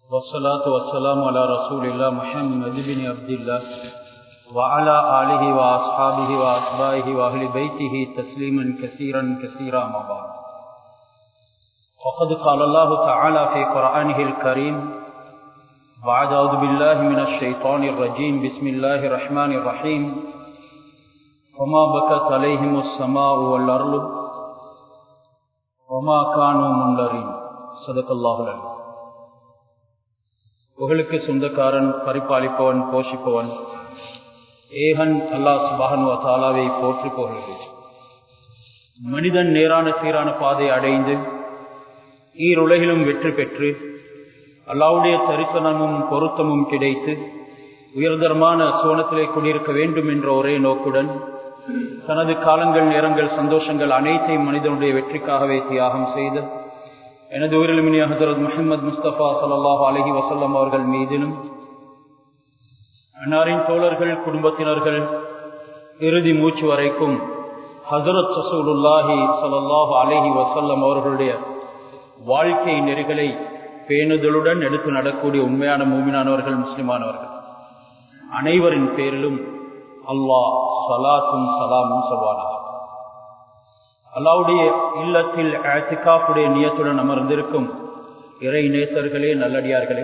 والصلاة والسلام على رسول الله محمد بن عبد الله وعلى آله وأصحابه وأصبائه وأهل بيته تسليما كثيرا كثيرا ما بعد وقد قال الله تعالى في قرآنه الكريم بعد أعوذ بالله من الشيطان الرجيم بسم الله الرحمن الرحيم وما بكت عليهم السماء والأرض وما كانوا منذرين صدق الله العليم புகழுக்கு சொந்தக்காரன் பரிபாலிப்பவன் போஷிப்பவன் ஏகன் அல்லாஹ் சுபானு தாலாவை போற்றி புகழ்கிறேன் மனிதன் நேரான சீரான பாதை அடைந்து ஈருலகிலும் வெற்றி பெற்று அல்லாவுடைய தரிசனமும் பொருத்தமும் கிடைத்து உயர்தரமான சோனத்திலே குடியிருக்க வேண்டும் என்ற ஒரே நோக்குடன் தனது காலங்கள் நேரங்கள் சந்தோஷங்கள் அனைத்தையும் மனிதனுடைய வெற்றிக்காகவே தியாகம் செய்து எனது உயிரிலுமினி ஹசரத் முகமது முஸ்தபா சல்லாஹ் அலஹி வசல்லம் அவர்கள் மீதிலும் அன்னாரின் தோழர்கள் குடும்பத்தினர்கள் இறுதி மூச்சு வரைக்கும் ஹசரத் சசூலுல்லாஹி சல்லாஹு அலஹி வசல்லம் அவர்களுடைய வாழ்க்கை நெறிகளை பேணுதலுடன் எடுத்து நடக்கூடிய உண்மையான மூமினானவர்கள் முஸ்லிமானவர்கள் அனைவரின் பேரிலும் அல்லாஹ் சலாத்தும் சலாமும் சொல்வானாக அல்லாவுடைய இல்லத்தில் ஆத்திகாப்புடைய நியத்துடன் அமர்ந்திருக்கும் இறை நேசர்களே நல்லடியார்களே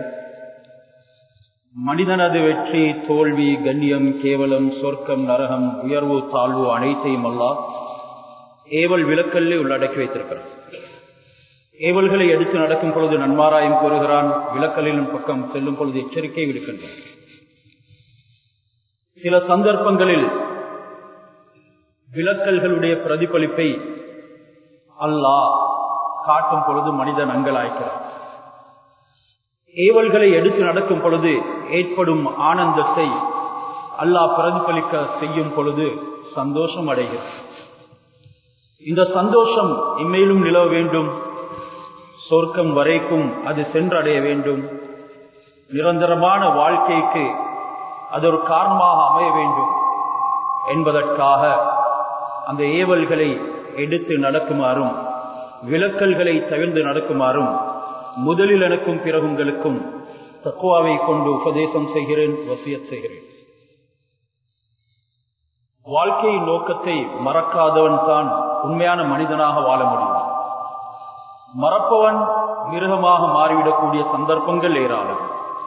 மனிதனது வெற்றி தோல்வி கண்ணியம் கேவலம் சொர்க்கம் நரகம் உயர்வு தாழ்வு அனைத்தையும் அல்லா ஏவல் விளக்கல்லே உள்ளடக்கி வைத்திருக்கிறார் ஏவல்களை எடுத்து நடக்கும் பொழுது நன்மாராயம் கூறுகிறான் விளக்கலின் பக்கம் செல்லும் பொழுது எச்சரிக்கை விடுக்கின்றான் சில சந்தர்ப்பங்களில் விளக்கல்களுடைய பிரதிபலிப்பை அல்லாஹ் காட்டும் பொழுது மனிதன் அங்கலாய்க்கிறான் ஏவல்களை எடுத்து நடக்கும் பொழுது ஏற்படும் ஆனந்தத்தை அல்லாஹ் பிரதிபலிக்க செய்யும் பொழுது சந்தோஷம் அடைகிறார் இந்த சந்தோஷம் இம்மையிலும் நிலவ வேண்டும் சொர்க்கம் வரைக்கும் அது சென்றடைய வேண்டும் நிரந்தரமான வாழ்க்கைக்கு அது ஒரு காரணமாக அமைய வேண்டும் என்பதற்காக அந்த ஏவல்களை எடுத்து நடக்குமாறும் விளக்கல்களை தவிர்த்து நடக்குமாறும் முதலில் எனக்கும் பிறகு உங்களுக்கும் தக்குவாவை கொண்டு உபதேசம் செய்கிறேன் வசியத் செய்கிறேன் வாழ்க்கையின் நோக்கத்தை மறக்காதவன் தான் உண்மையான மனிதனாக வாழ முடியும் மறப்பவன் மிருகமாக மாறிவிடக்கூடிய சந்தர்ப்பங்கள் ஏராளம்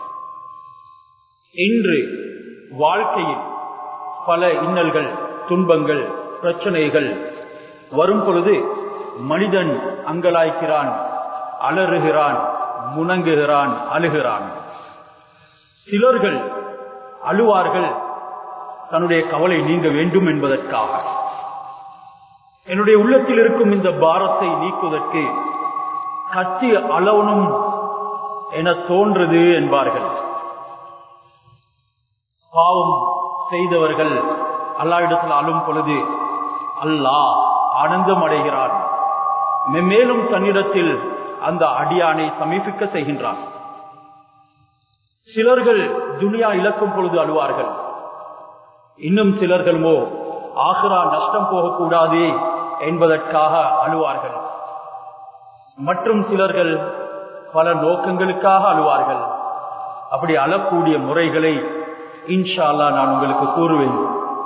இன்று வாழ்க்கையில் பல இன்னல்கள் துன்பங்கள் பிரச்சனைகள் வரும் பொழுது மனிதன் அங்கலாய்க்கிறான் அலறுகிறான் முணங்குகிறான் அழுகிறான் சிலர்கள் அழுவார்கள் தன்னுடைய கவலை நீங்க வேண்டும் என்பதற்காக என்னுடைய உள்ளத்தில் இருக்கும் இந்த பாரத்தை நீக்குவதற்கு கத்தி அளவனும் என தோன்றது என்பார்கள் பாவம் செய்தவர்கள் அல்லா இடத்தில் அழும் பொழுது அல்லாஹ் ஆனந்தம் அடைகிறான் மேலும் தன்னிடத்தில் அந்த அடியானை சமீபிக்க செய்கின்றான் சிலர்கள் துனியா இழக்கும் பொழுது அழுவார்கள் இன்னும் சிலர்களுமோ ஆஹ்ரா நஷ்டம் போகக்கூடாது என்பதற்காக அழுவார்கள் மற்றும் சிலர்கள் பல நோக்கங்களுக்காக அழுவார்கள் அப்படி அழக்கூடிய முறைகளை இன்ஷா அல்லா நான் உங்களுக்கு கூறுவேன்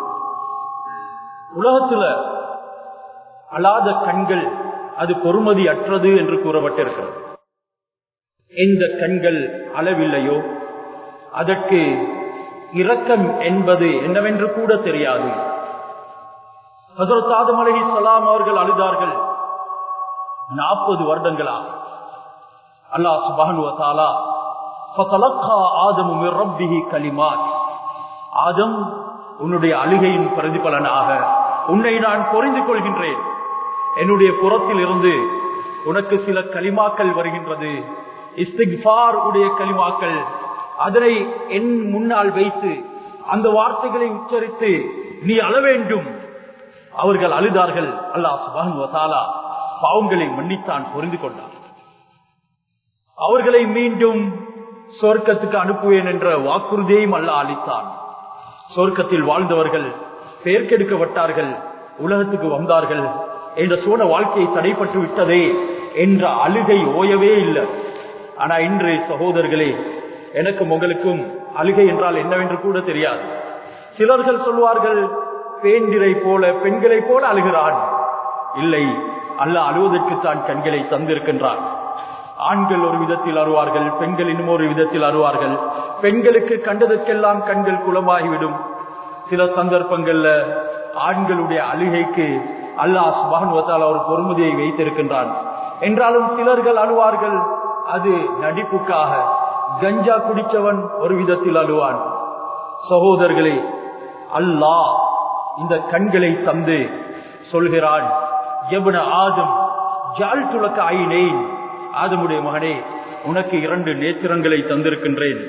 உலகத்துல அழாத கண்கள் அது பொறுமதி அற்றது என்று கூறப்பட்டிருக்கிறது எந்த கண்கள் அளவில்லையோ அதற்கு இரக்கம் என்பது என்னவென்று கூட தெரியாது ஹசரத் ஆதம் அலஹி சலாம் அவர்கள் அழுதார்கள் நாற்பது வருடங்களாக அல்லாஹ் சுபானுவத்தாலா ஆதமும் ரப்பிஹி கலிமாத் ஆதம் உன்னுடைய அழுகையின் பிரதிபலனாக உன்னை நான் பொறிந்து கொள்கின்றேன் என்னுடைய புறத்தில் இருந்து உனக்கு சில களிமாக்கள் வருகின்றது இஸ்திக்பார் உடைய களிமாக்கள் அதனை என் முன்னால் வைத்து அந்த வார்த்தைகளை உச்சரித்து நீ அழ வேண்டும் அவர்கள் அழுதார்கள் அல்லாஹ் சுபான் வசாலா பாவங்களை மன்னித்தான் புரிந்து கொண்டார் அவர்களை மீண்டும் சொர்க்கத்துக்கு அனுப்புவேன் என்ற வாக்குறுதியையும் அல்ல அளித்தான் சொர்க்கத்தில் வாழ்ந்தவர்கள் பெயர் கெடுக்கப்பட்டார்கள் உலகத்துக்கு வந்தார்கள் என்ற சோழ வாழ்க்கையை தடைப்பட்டு விட்டதே என்ற அழுகை ஓயவே இல்லை ஆனா இன்று சகோதரர்களே எனக்கும் உங்களுக்கும் அழுகை என்றால் என்னவென்று கூட தெரியாது சிலர்கள் சொல்வார்கள் பேண்டிரை போல பெண்களை போல அழுகிறான் இல்லை அல்ல அழுவதற்கு தான் கண்களை தந்திருக்கின்றான் ஆண்கள் ஒரு விதத்தில் அருவார்கள் பெண்கள் இன்னும் ஒரு விதத்தில் அருவார்கள் பெண்களுக்கு கண்டதற்கெல்லாம் கண்கள் குளமாகிவிடும் சில சந்தர்ப்பங்கள்ல ஆண்களுடைய அழுகைக்கு அல்லாஹ் சுபான் ஒரு பொறுமதியை வைத்திருக்கின்றான் என்றாலும் சிலர்கள் அழுவார்கள் அது நடிப்புக்காக கஞ்சா குடிச்சவன் ஒரு விதத்தில் அழுவான் சகோதரர்களே அல்லாஹ் இந்த கண்களை தந்து சொல்கிறான் எவன ஆதம் ஜால் துளக்க ஆயினேன் ஆதமுடைய மகனே உனக்கு இரண்டு நேத்திரங்களை தந்திருக்கின்றேன்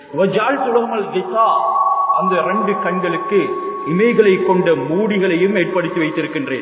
அந்த ரெண்டு கண்களுக்கு இமைகளை கொண்ட மூடிகளையும் ஏற்படுத்தி வைத்திருக்கின்றேன்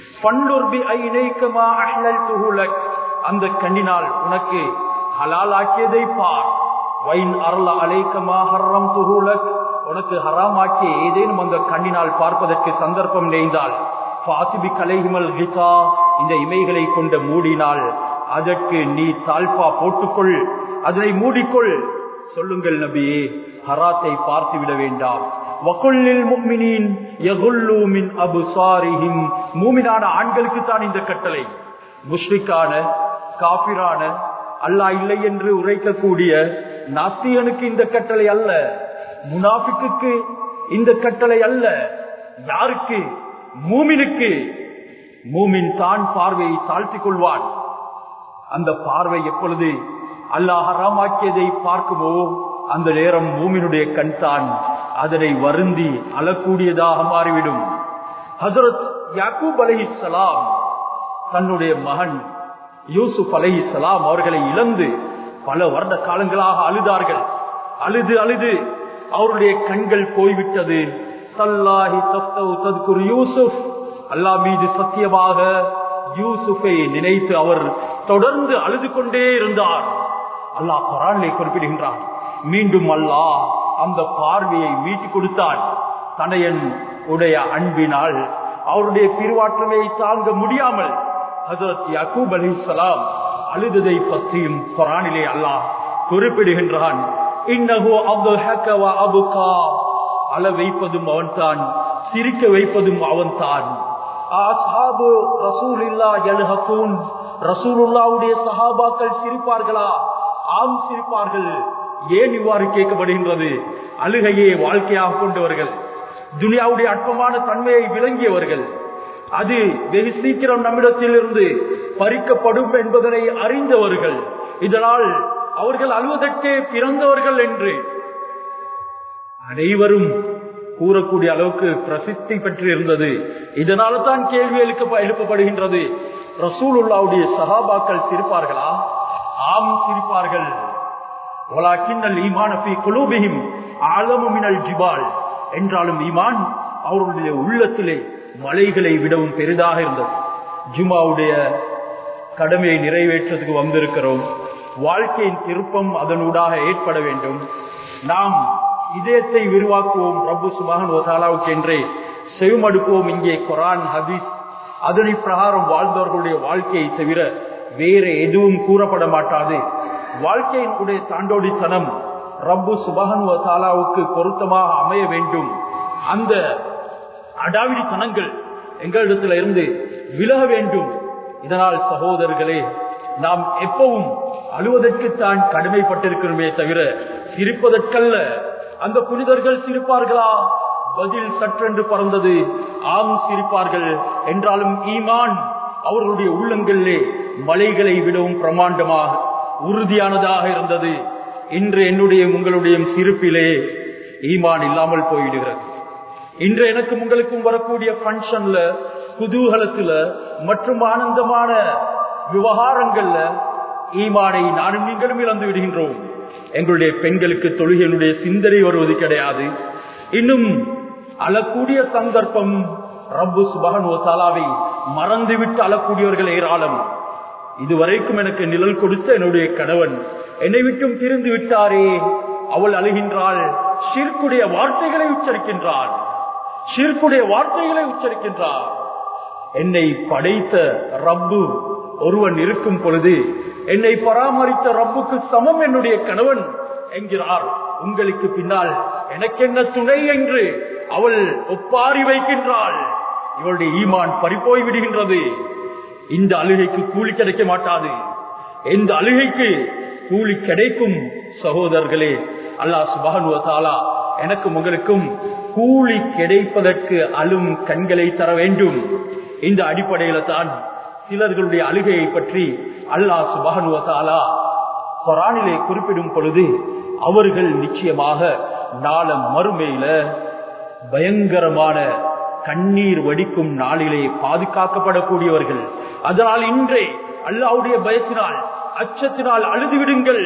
அந்த கண்ணினால் உனக்கு ஹலால் ஆக்கியதை பார் வைன் அருள அலைக்கமா ஹர்ரம் துகுலக் உனக்கு ஹராம் ஆக்கிய ஏதேனும் அந்த கண்ணினால் பார்ப்பதற்கு சந்தர்ப்பம் நேய்ந்தால் பாசிபி கலைஹிமல் ஹிதா இந்த இமைகளை கொண்ட மூடினால் அதற்கு நீ தாழ்பா போட்டுக்கொள் அதனை மூடிக்கொள் சொல்லுங்கள் நபியே ஹராத்தை பார்த்து விட வேண்டாம் வகுல்லில் முக்மினின் யகுல்லு மின் அபுசாரிஹிம் மூமினான ஆண்களுக்கு தான் இந்த கட்டளை முஷ்ரிக்கான காபிரான அல்லாஹ் இல்லை என்று உரைக்கக்கூடிய நாஸ்திகனுக்கு இந்த கட்டளை அல்ல முனாஃபிக்கு இந்த கட்டளை அல்ல யாருக்கு மூமினுக்கு மூமின் தான் பார்வையை தாழ்த்திக் கொள்வான் அந்த பார்வை எப்பொழுது அல்லாஹ் ஹராமாக்கியதை பார்க்குமோ அந்த நேரம் மூமினுடைய கண் தான் அதனை வருந்தி அழக்கூடியதாக மாறிவிடும் ஹசரத் யாக்கூப் அலஹி சலாம் தன்னுடைய மகன் யூசுப் அலஹி சலாம் அவர்களை இழந்து பல வருட காலங்களாக அழுதார்கள் அழுது அழுது அவருடைய கண்கள் போய்விட்டது சல்லாஹி தத்குரு யூசுப் அல்லா மீது சத்தியமாக யூசுஃபை நினைத்து அவர் தொடர்ந்து அழுது கொண்டே இருந்தார் அல்லாஹ் குரானிலே குறிப்பிடுகின்றான் மீண்டும் அல்லாஹ் அந்த பார்வையை மீட்டுக் கொடுத்தான் தனையன் உடைய அன்பினால் அவருடைய பிரிவாற்றலை தாங்க முடியாமல் ஹசரத் யகூப் அலி சலாம் அழுததை பற்றியும் குரானிலே அல்லாஹ் குறிப்பிடுகின்றான் இன்னஹு அப்துல் ஹக்கவா அபுகா அழ வைப்பதும் அவன்தான் சிரிக்க வைப்பதும் அவன்தான் ஆஸ்ஹாபு ரசூலில்லா யல்ஹகூன் ரசூலுல்லாவுடைய சஹாபாக்கள் சிரிப்பார்களா ஆம் சிரிப்பார்கள் ஏன் இவ்வாறு கேட்கப்படுகின்றது அழுகையே வாழ்க்கையாக கொண்டவர்கள் துனியாவுடைய அற்பமான தன்மையை விளங்கியவர்கள் அது வெகு சீக்கிரம் நம்மிடத்தில் இருந்து பறிக்கப்படும் என்பதனை அறிந்தவர்கள் இதனால் அவர்கள் அழுவதற்கே பிறந்தவர்கள் என்று அனைவரும் கூறக்கூடிய அளவுக்கு பிரசித்தி பெற்று இருந்தது இதனால தான் கேள்வி எழுக்க எழுப்பப்படுகின்றது ரசூலுல்லாவுடைய சகாபாக்கள் சிரிப்பார்களா ஆம் சிரிப்பார்கள் ஜிபால் என்றாலும் ஈமான் அவருடைய உள்ளத்திலே மலைகளை விடவும் பெரிதாக இருந்தது ஜுமாவுடைய கடமையை நிறைவேற்றத்துக்கு வந்திருக்கிறோம் வாழ்க்கையின் திருப்பம் அதனூடாக ஏற்பட வேண்டும் நாம் இதயத்தை விரிவாக்குவோம் ரப்பு சுமகன் ஓசாலாவுக்கு என்றே செவிமடுப்போம் இங்கே குரான் ஹபீஸ் அதனை பிரகாரம் வாழ்ந்தவர்களுடைய வாழ்க்கையை தவிர வேற எதுவும் கூறப்பட மாட்டாது வாழ்க்கையின் உடைய தாண்டோடித்தனம் ரப்பு சுபகன் தாலாவுக்கு பொருத்தமாக அமைய வேண்டும் அந்த அடாவிடித்தனங்கள் எங்களிடத்துல இருந்து விலக வேண்டும் இதனால் சகோதரர்களே நாம் எப்பவும் அழுவதற்குத்தான் கடமைப்பட்டிருக்கிறோமே தவிர சிரிப்பதற்கல்ல அந்த புனிதர்கள் சிரிப்பார்களா பதில் சற்றென்று பறந்தது ஆம் சிரிப்பார்கள் என்றாலும் ஈமான் அவர்களுடைய உள்ளங்களிலே மலைகளை விடவும் பிரமாண்டமாக உறுதியானதாக இருந்தது இன்று என்னுடைய உங்களுடைய சிரிப்பிலே ஈமான் இல்லாமல் போயிடுகிறது இன்று எனக்கும் உங்களுக்கும் வரக்கூடிய பங்கன்ல குதூகலத்துல மற்றும் ஆனந்தமான விவகாரங்கள்ல ஈமானை நானும் நீங்களும் இழந்து விடுகின்றோம் எங்களுடைய பெண்களுக்கு தொழுகையினுடைய சிந்தனை வருவது கிடையாது இன்னும் அழக்கூடிய சந்தர்ப்பம் ரப்பு சுபகன் ஓசாலாவை மறந்துவிட்டு அழக்கூடியவர்கள் ஏராளம் இதுவரைக்கும் எனக்கு நிழல் கொடுத்த என்னுடைய கணவன் என்னை விட்டும் திருந்து விட்டாரே அவள் அழுகின்றாள் ஷிர்குடைய வார்த்தைகளை உச்சரிக்கின்றாள் ஷிர்குடைய வார்த்தைகளை உச்சரிக்கின்றார் என்னை படைத்த ரப்பு ஒருவன் இருக்கும் பொழுது என்னை பராமரித்த ரப்புக்கு சமம் என்னுடைய கணவன் என்கிறார் உங்களுக்கு பின்னால் எனக்கென்ன துணை என்று அவள் ஒப்பாரி வைக்கின்றாள் இவளுடைய ஈமான் பறிப்போய் விடுகின்றது இந்த அழுகைக்கு கூலி கிடைக்க மாட்டாது எந்த அழுகைக்கு கூலி கிடைக்கும் சகோதரர்களே அல்லாஹ் சுபானுவத்தாலா எனக்கும் உங்களுக்கும் கூலி கிடைப்பதற்கு அழும் கண்களை தர வேண்டும் இந்த அடிப்படையில தான் சிலர்களுடைய அழுகையை பற்றி அல்லாஹ் சுபானுவத்தாலா குரானிலே குறிப்பிடும் பொழுது அவர்கள் நிச்சயமாக நாள மறுமையில பயங்கரமான கண்ணீர் வடிக்கும் நாளிலே பாதுகாக்கப்படக்கூடியவர்கள் அதனால் இன்றே அல்லாவுடைய பயத்தினால் அச்சத்தினால் அழுது விடுங்கள்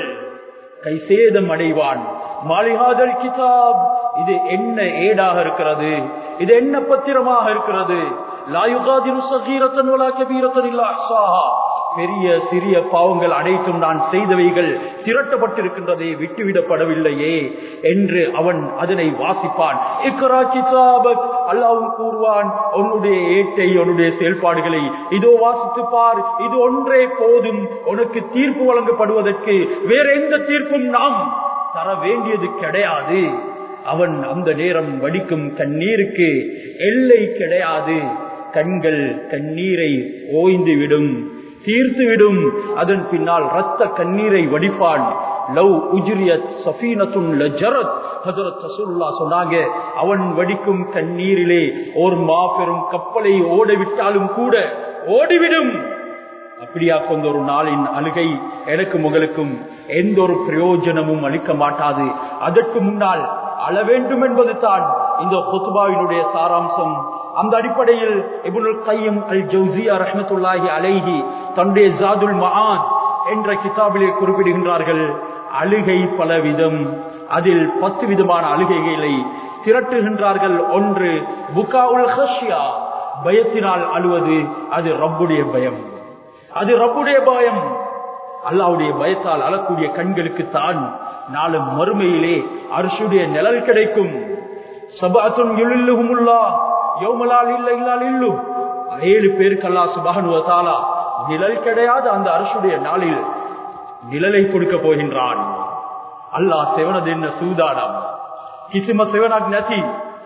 கைசேதம் அடைவான் மாளிகாதல் கிதாப் இது என்ன ஏடாக இருக்கிறது இது என்ன பத்திரமாக இருக்கிறது லாயுகாதிரு சகீரத்தன் வலா கபீரத்தன் இல்லா அஹ்சாஹா. பெரிய சிறிய பாவங்கள் அனைத்தும் நான் செய்தவைகள் திரட்டப்பட்டிருக்கின்றதே விட்டுவிடப்படவில்லையே என்று அவன் அதனை வாசிப்பான் இக்ரா கிதாபக் அல்லாவும் கூறுவான் உன்னுடைய ஏட்டை உன்னுடைய செயல்பாடுகளை இதோ வாசித்து பார் இது ஒன்றே போதும் உனக்கு தீர்ப்பு வழங்கப்படுவதற்கு வேற எந்த தீர்ப்பும் நாம் தர வேண்டியது கிடையாது அவன் அந்த நேரம் வடிக்கும் கண்ணீருக்கு எல்லை கிடையாது கண்கள் கண்ணீரை ஓய்ந்து விடும் தீர்த்து விடும் அதன் பின்னால் ரத்த கண்ணீரை வடிப்பான் லவ் உஜ்ரியத் சஃபீனத்துன் லஜரத் ஹஜரத் ரசூலுல்லாஹ் சொன்னாங்க அவன் வடிக்கும் கண்ணீரிலே ஒரு மாபெரும் கப்பலை ஓட விட்டாலும் கூட ஓடிவிடும் அப்படியா கொண்ட ஒரு நாளின் அழுகை எனக்கும் உங்களுக்கும் எந்த ஒரு பிரயோஜனமும் அளிக்க மாட்டாது அதற்கு முன்னால் அழ வேண்டும் என்பது தான் இந்த குத்துபாவினுடைய சாராம்சம் அந்த அடிப்படையில் இபுனுல் கையம் அல் ஜவுசியா ரஹ்மத்துல்லாஹி அலைஹி தன்னுடைய ஜாதுல் மஆன் என்ற கிதாபிலே குறிப்பிடுகின்றார்கள் அழுகை பலவிதம் அதில் பத்து விதமான அழுகைகளை திரட்டுகின்றார்கள் ஒன்று புகா உல் ஹஷ்யா பயத்தினால் அழுவது அது ரப்புடைய பயம் அது ரப்புடைய பயம் அல்லாவுடைய பயத்தால் அழக்கூடிய கண்களுக்கு தான் நாளும் மறுமையிலே அரசுடைய நிழல் கிடைக்கும் சபாத்தும் இழுல்லுகுமுல்லா யோமலால் இல்லை இல்லால் இல்லும் ஏழு பேருக்கு அல்லா சுபகனுவத்தாலா நிழல் கிடையாது அந்த அரசுடைய நாளில் நிழலை கொடுக்க போகின்றான் அல்லாஹ் செவனது என்ன சூதானம் කිසිම සෙවනක් නැති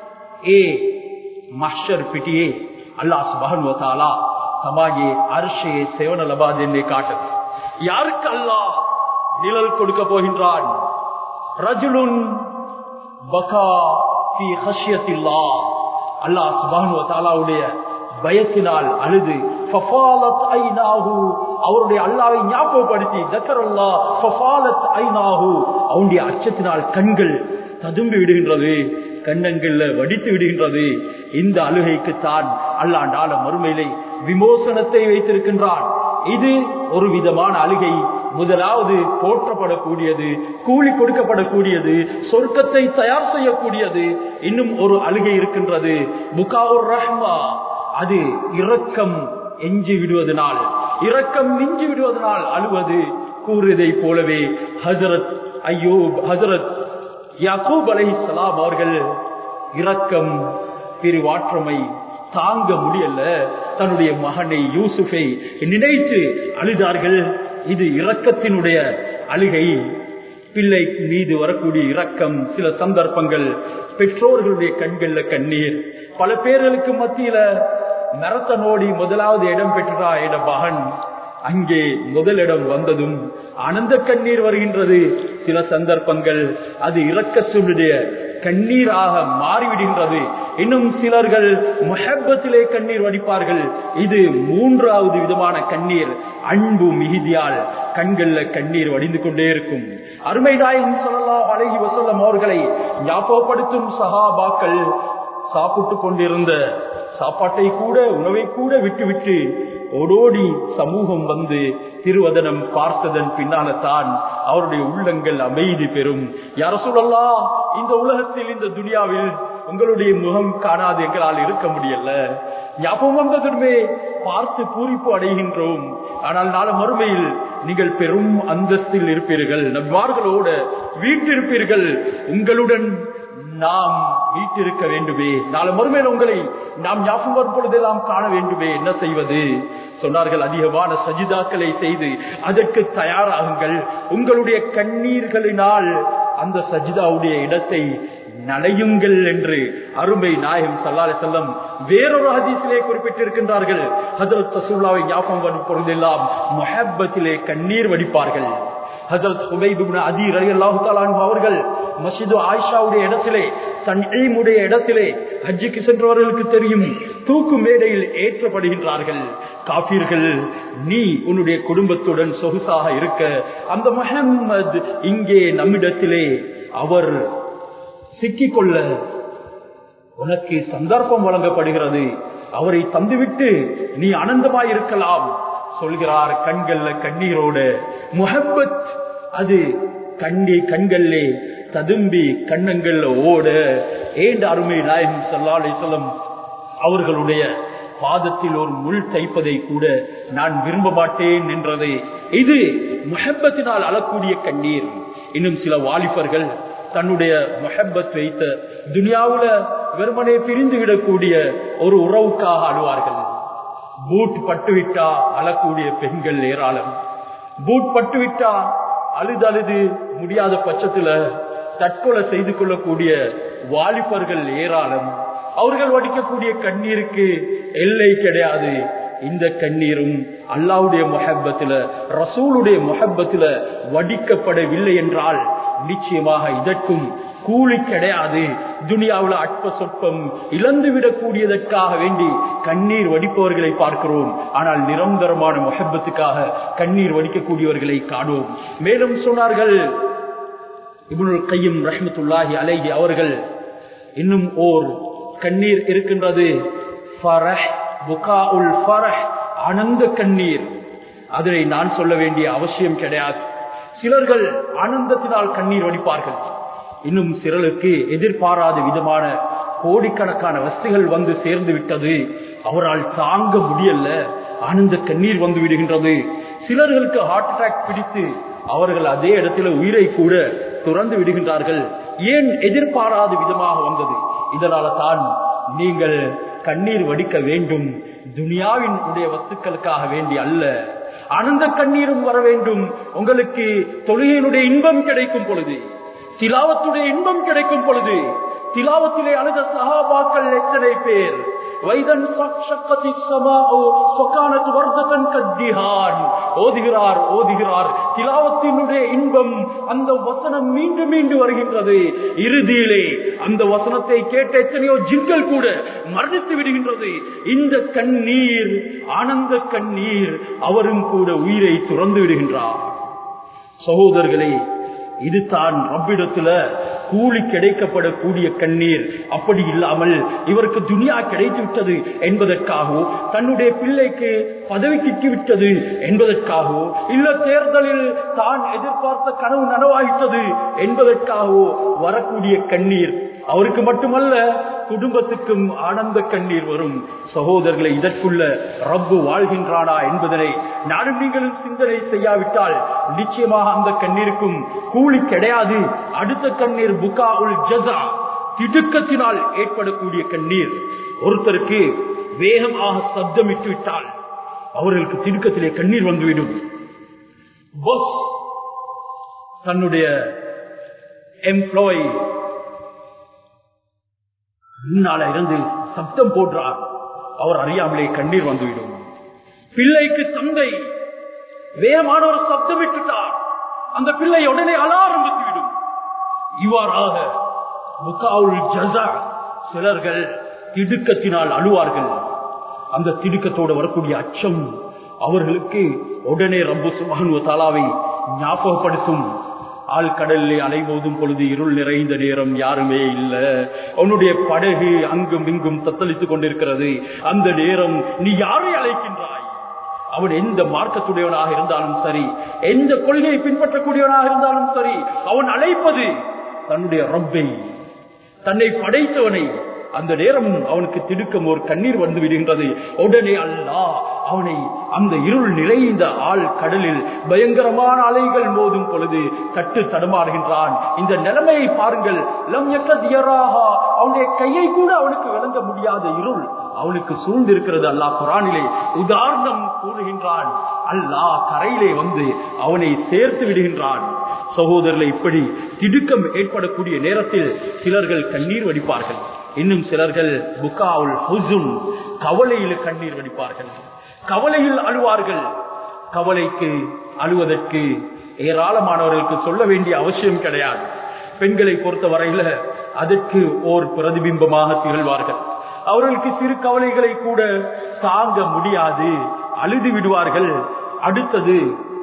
ඒ මහ්ෂර් පිටියේ අල්ලාහ් සුබ්හානහු වතාලා තමාගේ අර්ශයේ සෙවන ලබා දෙන්නේ කාටද யாருக்கு அல்லாஹ் நிழல் கொடுக்க போகின்றான் ரஜுலுன் பகா ஃபீ ஹஷ்யத்தில்லாஹ் அல்லாஹ் சுப்ஹானஹு வ தஆலாவுடைய பயத்தினால் அழுது ஃபஃபாலத் ஐனாஹு அவருடைய அல்லாஹ்வை ஞாபகப்படுத்தி தக்கரல்லாஹ் ஃபஃபாலத் ஐனாஹு அவருடைய அச்சத்தினால் கண்கள் ததும்பி விடுகின்றது கண்ணங்கள்ல வடித்து விடுகின்றது இந்த அழுகைக்கு தான் அல்லாஹ் நாள மறுமையிலே விமோசனத்தை வைத்திருக்கின்றான் இது ஒரு விதமான அழுகை முதலாவது போற்றப்படக்கூடியது கூலி கொடுக்கப்படக்கூடியது சொர்க்கத்தை தயார் செய்யக்கூடியது இன்னும் ஒரு அழுகை இருக்கின்றது முகாவுர் ரஹ்மா அது இரக்கம் எஞ்சி விடுவதனால் இரக்கம் மிஞ்சி விடுவதனால் அழுவது கூறுவதை போலவே ஹசரத் ஐயோப் ஹசரத் யாக்கூப் அலைஹிஸ்ஸலாம் அவர்கள் இரக்கம் பிரிவாற்றமை தாங்க முடியல தன்னுடைய மகனை யூசுஃபை நினைத்து அழுதார்கள் இது இரக்கத்தினுடைய அழுகை பிள்ளை மீது வரக்கூடிய இரக்கம் சில சந்தர்ப்பங்கள் பெற்றோர்களுடைய கண்கள்ல கண்ணீர் பல பேர்களுக்கு மத்தியில மரத்தனோடி முதலாவது இடம் பெற்றா என மகன் அங்கே முதலிடம் வந்ததும் ஆனந்த கண்ணீர் வருகின்றது சில சந்தர்ப்பங்கள் அது இரக்கத்தினுடைய கண்ணீராக மாறிவிடுகின்றது இன்னும் சிலர்கள் முஹப்பத்திலே கண்ணீர் வடிப்பார்கள் இது மூன்றாவது விதமான கண்ணீர் அன்பு மிகுதியால் கண்கள்ல கண்ணீர் வடிந்து கொண்டே இருக்கும் அருமை நாயகம் சொல்லலாம் அழகி வசல்லம் அவர்களை ஞாபகப்படுத்தும் சகாபாக்கள் சாப்பிட்டு கொண்டிருந்த சாப்பாட்டை கூட உணவை கூட விட்டு விட்டு ஓடோடி சமூகம் வந்து திருவதனம் பார்த்ததன் பின்னால தான் அவருடைய உள்ளங்கள் அமைதி பெறும் யார சொல்லலாம் இந்த உலகத்தில் இந்த துனியாவில் உங்களுடைய முகம் காணாது எங்களால் இருக்க முடியல ஞாபகம் வந்ததுமே பார்த்து பூரிப்பு அடைகின்றோம் ஆனால் நாள மறுமையில் நீங்கள் பெரும் அந்தஸ்தில் இருப்பீர்கள் நம்மார்களோட வீட்டிருப்பீர்கள் உங்களுடன் நாம் வீட்டிருக்க வேண்டுமே நாளை மறுமையில் உங்களை நாம் ஞாபகம் வரும் பொழுதெல்லாம் காண வேண்டுமே என்ன செய்வது சொன்னார்கள் அதிகமான சஜிதாக்களை செய்து அதற்கு தயாராகுங்கள் உங்களுடைய கண்ணீர்களினால் அந்த சஜிதாவுடைய இடத்தை நலையுங்கள் என்று அருமை நாயகம் சல்லாலை செல்லம் வேறொரு ஹதீஸிலே குறிப்பிட்டிருக்கின்றார்கள் ஹசரத் ரசூல்லாவை ஞாபகம் வரும் பொழுதெல்லாம் மொஹப்பத்திலே கண்ணீர் வடிப்பார்கள் ஹசரத் சுபைபுன அதீர் அலி அல்லாஹு அவர்கள் மசிது ஆயிஷாவுடைய இடத்திலே தன்முடைய இடத்திலே ஹஜ்ஜுக்கு சென்றவர்களுக்கு தெரியும் தூக்கு மேடையில் ஏற்றப்படுகின்றார்கள் காபீர்கள் நீ உன்னுடைய குடும்பத்துடன் சொகுசாக இருக்க அந்த முஹம்மது இங்கே நம்மிடத்திலே அவர் சிக்கிக்கொள்ள உனக்கு சந்தர்ப்பம் வழங்கப்படுகிறது அவரை தந்துவிட்டு நீ ஆனந்தமாய் இருக்கலாம் சொல்கிறார் கண்கள்ல கண்ணீரோடு முஹப்பத் அது கண்ணி கண்கள்லே ததும்பி கண்ணங்கள்ல ஓட ஏண்ட அருமை நாயகம் சல்லாலை சொல்லம் அவர்களுடைய பாதத்தில் ஒரு முள் தைப்பதை கூட நான் விரும்ப மாட்டேன் என்றதை இது முஹப்பத்தினால் அழக்கூடிய கண்ணீர் இன்னும் சில வாலிபர்கள் தன்னுடைய மொஹப்பத் வைத்த துனியாவுல வெறுமனே பிரிந்து விடக்கூடிய ஒரு உறவுக்காக அழுவார்கள் பூட் பட்டுவிட்டா அழக்கூடிய பெண்கள் ஏராளம் பூட் பட்டுவிட்டா அழுது அழுது முடியாத பட்சத்துல தற்கொலை செய்து கொள்ளக்கூடிய வாலிபர்கள் ஏராளம் அவர்கள் வடிக்கக்கூடிய கண்ணீருக்கு எல்லை கிடையாது இந்த கண்ணீரும் அல்லாவுடைய மொஹப்பத்துல ரசூலுடைய மொஹப்பத்துல வடிக்கப்படவில்லை என்றால் நிச்சயமாக இதற்கும் கூலி கிடையாது துனியாவில் அற்ப சொற்பம் இழந்து விடக்கூடியதற்காக வேண்டி கண்ணீர் வடிப்பவர்களை பார்க்கிறோம் ஆனால் நிரந்தரமான மொஹப்பத்துக்காக கண்ணீர் வடிக்கக்கூடியவர்களை காணோம் மேலும் சொன்னார்கள் இபுனுல் கையும் ரஹ்மத்துல்லாஹி அலைஹி அவர்கள் இன்னும் ஓர் கண்ணீர் இருக்கின்றது ஆனந்த கண்ணீர் அதனை நான் சொல்ல வேண்டிய அவசியம் கிடையாது சிலர்கள் ஆனந்தத்தினால் கண்ணீர் வடிப்பார்கள் இன்னும் சிலருக்கு எதிர்பாராத விதமான கோடிக்கணக்கான வஸ்துகள் வந்து சேர்ந்து விட்டது அவரால் தாங்க முடியல ஆனந்த கண்ணீர் வந்து விடுகின்றது சிலர்களுக்கு ஹார்ட் அட்டாக் பிடித்து அவர்கள் அதே இடத்துல உயிரை கூட துறந்து விடுகின்றார்கள் ஏன் எதிர்பாராத விதமாக வந்தது இதனால தான் நீங்கள் கண்ணீர் வடிக்க வேண்டும் துனியாவின் உடைய வஸ்துக்களுக்காக வேண்டி அல்ல ஆனந்த கண்ணீரும் வர வேண்டும் உங்களுக்கு தொழுகையினுடைய இன்பம் கிடைக்கும் பொழுது திலாவத்துடைய இன்பம் கிடைக்கும் பொழுது திலாவத்திலே அழுத சகாபாக்கள் எத்தனை பேர் வைதன் ஓதுகிறார் ஓதுகிறார் திலாவத்தினுடைய இன்பம் அந்த வசனம் மீண்டும் மீண்டும் வருகின்றது இறுதியிலே அந்த வசனத்தை கேட்ட எத்தனையோ ஜின்கள் கூட மரணித்து விடுகின்றது இந்த கண்ணீர் ஆனந்த கண்ணீர் அவரும் கூட உயிரை துறந்து விடுகின்றார் சகோதரர்களே இதுதான் ரப்பிடத்துல கூலி கிடைக்கப்படக்கூடிய கண்ணீர் அப்படி இல்லாமல் இவருக்கு துனியா கிடைத்து விட்டது என்பதற்காகவோ தன்னுடைய பிள்ளைக்கு பதவி கிட்டி விட்டது என்பதற்காகவோ இல்ல தேர்தலில் தான் எதிர்பார்த்த கனவு நனவாயிட்டது என்பதற்காகவோ வரக்கூடிய கண்ணீர் அவருக்கு மட்டுமல்ல குடும்பத்துக்கும் ஆனந்த கண்ணீர் வரும் சகோதரர்களை இதற்குள்ள ரப்பு வாழ்கின்றானா என்பதனை நானும் நீங்களும் சிந்தனை செய்யாவிட்டால் நிச்சயமாக அந்த கண்ணீருக்கும் கூலி கிடையாது அடுத்த கண்ணீர் புகா உல் ஜசா திடுக்கத்தினால் ஏற்படக்கூடிய கண்ணீர் ஒருத்தருக்கு வேகமாக சப்தமிட்டு விட்டால் அவர்களுக்கு திடுக்கத்திலே கண்ணீர் வந்துவிடும் பஸ் தன்னுடைய எம்ப்ளாய் முன்னால இருந்து சப்தம் போடுறார் அவர் அறியாமலே கண்ணீர் வந்துவிடும் பிள்ளைக்கு தந்தை வேகமான ஒரு சப்தம் விட்டுட்டார் அந்த பிள்ளை உடனே அழ ஆரம்பித்து விடும் இவ்வாறாக முகாவுல் ஜசா சிலர்கள் திடுக்கத்தினால் அழுவார்கள் அந்த திடுக்கத்தோடு வரக்கூடிய அச்சம் அவர்களுக்கு உடனே ரப்பு சுபானு தாலாவை ஞாபகப்படுத்தும் ஆழ்கடலிலே அலைமோதும் பொழுது இருள் நிறைந்த நேரம் யாருமே இல்ல உன்னுடைய படகு அங்கும் இங்கும் தத்தளித்துக் கொண்டிருக்கிறது அந்த நேரம் நீ யாரை அழைக்கின்றாய் அவன் எந்த மார்க்கத்துடையவனாக இருந்தாலும் சரி எந்த கொள்கையை பின்பற்றக்கூடியவனாக இருந்தாலும் சரி அவன் அழைப்பது தன்னுடைய ரப்பை தன்னை படைத்தவனை அந்த நேரமும் அவனுக்கு திடுக்கம் ஒரு கண்ணீர் வந்து விடுகின்றது உடனே அல்லாஹ் அவனை அந்த இருள் நிறைந்த ஆள் கடலில் பயங்கரமான அலைகள் மோதும் பொழுது தட்டு தடுமாறுகின்றான் இந்த நிலைமையை பாருங்கள் லம் யக்கத் யராஹா. அவனுடைய கையை கூட அவனுக்கு விளங்க முடியாத இருள் அவனுக்கு சூழ்ந்திருக்கிறது அல்லாஹ் குரானிலே உதாரணம் கூறுகின்றான் அல்லாஹ் கரையிலே வந்து அவனை சேர்த்து விடுகின்றான் சகோதரர்களை இப்படி திடுக்கம் ஏற்படக்கூடிய நேரத்தில் சிலர்கள் கண்ணீர் வடிப்பார்கள் இன்னும் சிலர்கள் புகாவுல் ஹுசுன் கவலையில் கண்ணீர் வடிப்பார்கள் கவலையில் அழுவார்கள் கவலைக்கு அழுவதற்கு ஏராளமானவர்களுக்கு சொல்ல வேண்டிய அவசியம் கிடையாது பெண்களை பொறுத்த வரையில அதற்கு ஓர் பிரதிபிம்பமாக திகழ்வார்கள் அவர்களுக்கு சிறு கவலைகளை கூட தாங்க முடியாது அழுது விடுவார்கள் அடுத்தது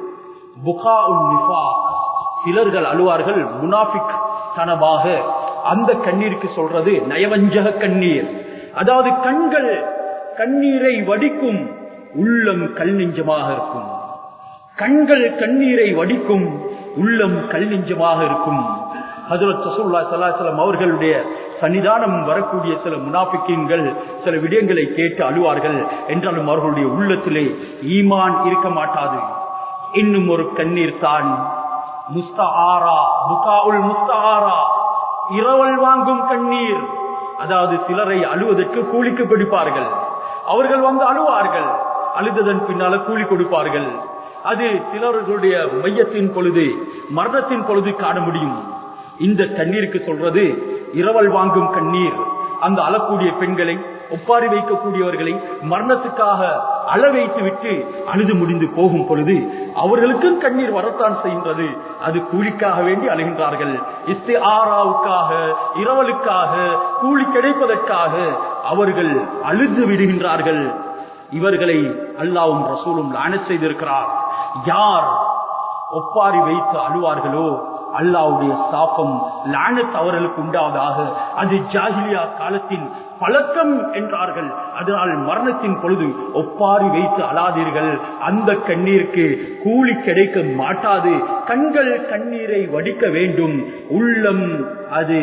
புகாஉன் நிஃபாக். சிலர்கள் அழுவார்கள் முனாஃபிக் தனமாக அந்த கண்ணீருக்கு சொல்றது நயவஞ்சக கண்ணீர் அதாவது கண்கள் கண்ணீரை வடிக்கும் உள்ளம் கல் நெஞ்சமாக இருக்கும் கண்கள் கண்ணீரை வடிக்கும் உள்ளம் கல் நெஞ்சமாக இருக்கும் ஹஜரத் ரசூலுல்லாஹி ஸல்லல்லாஹு அலைஹி வஸல்லம் அவர்களுடைய சன்னிதானம் வரக்கூடிய சில முனாஃபிக்கீன்கள் சில விடயங்களை கேட்டு அழுவார்கள் என்றாலும் அவர்களுடைய உள்ளத்திலே ஈமான் இருக்க மாட்டாது இன்னும் ஒரு கண்ணீர் தான் முஸ்தஆரா புகாஉல் முஸ்தஆரா இரவல் வாங்கும் கண்ணீர் அதாவது சிலரை அழுவதற்கு கூலிக்கு பிடிப்பார்கள் அவர்கள் வந்து அழுவார்கள் அழுததன் பின்னால கூலி கொடுப்பார்கள் அது சிலர்களுடைய மையத்தின் பொழுது மரணத்தின் பொழுது காண முடியும் இந்த கண்ணீருக்கு சொல்றது இரவல் வாங்கும் கண்ணீர் அந்த அழக்கூடிய பெண்களை ஒப்பாரி வைக்கக்கூடியவர்களை மரணத்துக்காக அழ வைத்து விட்டு அழுது முடிந்து போகும் பொழுது அவர்களுக்கும் கண்ணீர் வரத்தான் செய்கின்றது அது கூலிக்காக வேண்டி அழுகின்றார்கள் இஸ்தி ஆறாவுக்காக இரவலுக்காக கூலி கிடைப்பதற்காக அவர்கள் அழுது விடுகின்றார்கள் இவர்களை அல்லாவும் ரசூலும் லான செய்திருக்கிறார் யார் ஒப்பாரி வைத்து அழுவார்களோ அல்லாவுடைய சாப்பம் லானத் அவர்களுக்கு உண்டாவதாக அது ஜாகிலியா காலத்தின் பழக்கம் என்றார்கள் அதனால் மரணத்தின் பொழுது ஒப்பாரி வைத்து அழாதீர்கள் அந்த கண்ணீருக்கு கூலி கிடைக்க மாட்டாது கண்கள் கண்ணீரை வடிக்க வேண்டும் உள்ளம் அது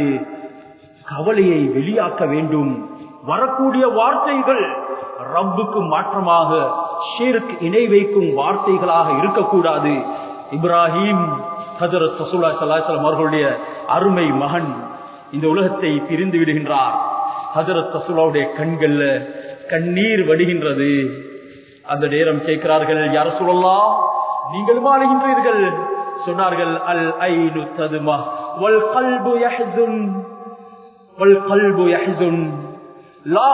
கவலையை வெளியாக்க வேண்டும் வரக்கூடிய வார்த்தைகள் ரப்புக்கு மாற்றமாக ஷிர்க் இணை வைக்கும் வார்த்தைகளாக இருக்கக்கூடாது இப்ராஹிம் ஹசரத் சசூலா சல்லாஹம் அவர்களுடைய அருமை மகன் இந்த உலகத்தை பிரிந்து விடுகின்றார் ஹசரத் சசூலாவுடைய கண்கள்ல கண்ணீர் வடிகின்றது அந்த நேரம் கேட்கிறார்கள் யார சொல்லலாம் நீங்கள் மாறுகின்றீர்கள் சொன்னார்கள் அல் ஐனு ததுமா வல் கல்பு யஹ்துன் வல் கல்பு யஹ்துன் லா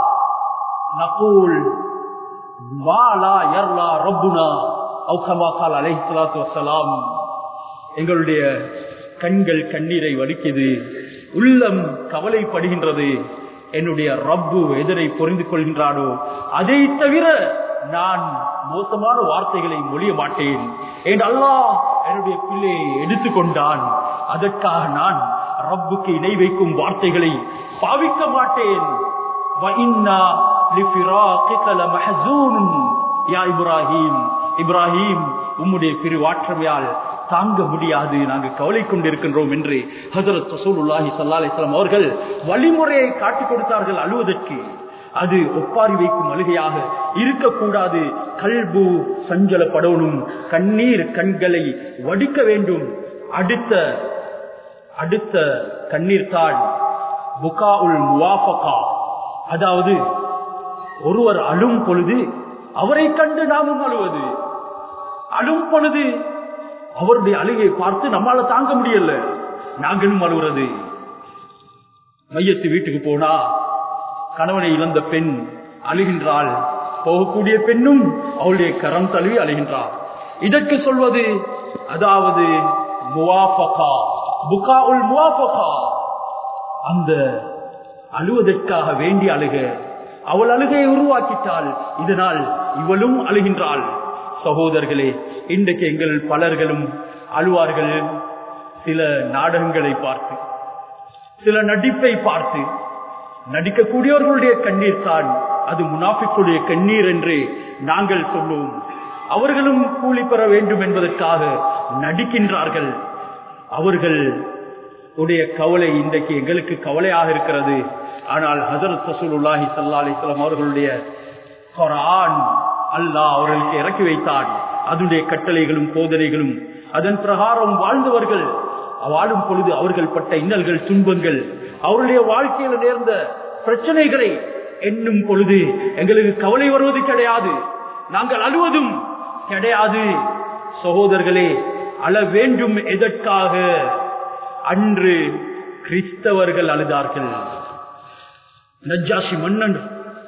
நகூல் மா லா யர்லா ரப்புனா அவு கமா கால் அலைஹி ஸலாத்து வஸலாம் எங்களுடைய கண்கள் கண்ணீரை வடிக்குது உள்ளம் கவலைப்படுகின்றது என்னுடைய ரப்பு எதனை புரிந்து கொள்கின்றானோ அதை தவிர நான் மோசமான வார்த்தைகளை மொழிய மாட்டேன் என் அல்லாஹ் என்னுடைய பிள்ளையை எடுத்துக்கொண்டான் அதற்காக நான் ரப்புக்கு இணை வைக்கும் வார்த்தைகளை பாவிக்க மாட்டேன் وَإِنَّا لِفِرَاقِكَ لَمَحْزُونٌ யா இப்ராஹிம் இப்ராஹிம் உம்முடைய பிரிவாற்றமையால் தாங்க முடியாது நாங்கள் கவலை கொண்டிருக்கின்றோம் என்று ஹசரத் ரசூலுல்லாஹி ஸல்லல்லாஹு அலைஹி வஸல்லம் அவர்கள் வழிமுறையை காட்டிக் கொடுத்தார்கள் அழுவதற்கு அது ஒப்பாரி வைக்கும் அழுகையாக இருக்கக்கூடாது கல்பு சஞ்சலப்படணும் கண்ணீர் கண்களை வடிக்க வேண்டும் அடுத்த அடுத்த கண்ணீர் தான் புகா உல் முவாஃபகா அதாவது ஒருவர் அழும் பொழுது அவரை கண்டு நாமும் அழுவது அழும் பொழுது அவருடைய அழுகை பார்த்து நம்மால தாங்க முடியல நாங்களும் அழுகிறது மையத்து வீட்டுக்கு போனா கணவனை இழந்த பெண் அழுகின்றாள் போகக்கூடிய பெண்ணும் அவளுடைய கரம் தழுவி அழுகின்றாள் இதற்கு சொல்வது அதாவது முவாஃபகா புகா உல் முவாஃபகா அந்த அழுவதற்காக வேண்டி அழுக அவள் அழுகையை உருவாக்கிட்டாள் இதனால் இவளும் அழுகின்றாள் சகோதரர்களே இன்றைக்கு எங்கள் பலர்களும் அழுவார்கள் சில நாடகங்களை பார்த்து சில நடிப்பை பார்த்து நடிக்கக்கூடியவர்களுடைய கண்ணீர் தான் அது முனாஃபிக்குடைய கண்ணீர் என்று நாங்கள் சொல்லுவோம் அவர்களும் கூலி பெற வேண்டும் என்பதற்காக நடிக்கின்றார்கள் அவர்கள் உடைய கவலை இன்றைக்கு எங்களுக்கு கவலையாக இருக்கிறது ஆனால் ஹசரத் ரசூலுல்லாஹி ஸல்லல்லாஹு அலைஹி வஸல்லம் அவர்களுடைய குர்ஆன் அல்லாஹ் அவர்களுக்கு இறக்கி வைத்தான் அதனுடைய கட்டளைகளும் போதனைகளும் அதன் பிரகாரம் வாழ்ந்தவர்கள் வாழும் பொழுது அவர்கள் பட்ட இன்னல்கள் துன்பங்கள் அவருடைய வாழ்க்கையில் நேர்ந்த பிரச்சனைகளை எண்ணும் பொழுது எங்களுக்கு கவலை வருவது கிடையாது நாங்கள் அழுவதும் கிடையாது சகோதரர்களே அழ வேண்டும் எதற்காக அன்று கிறிஸ்தவர்கள் அழுதார்கள் நஜாசி மன்னன்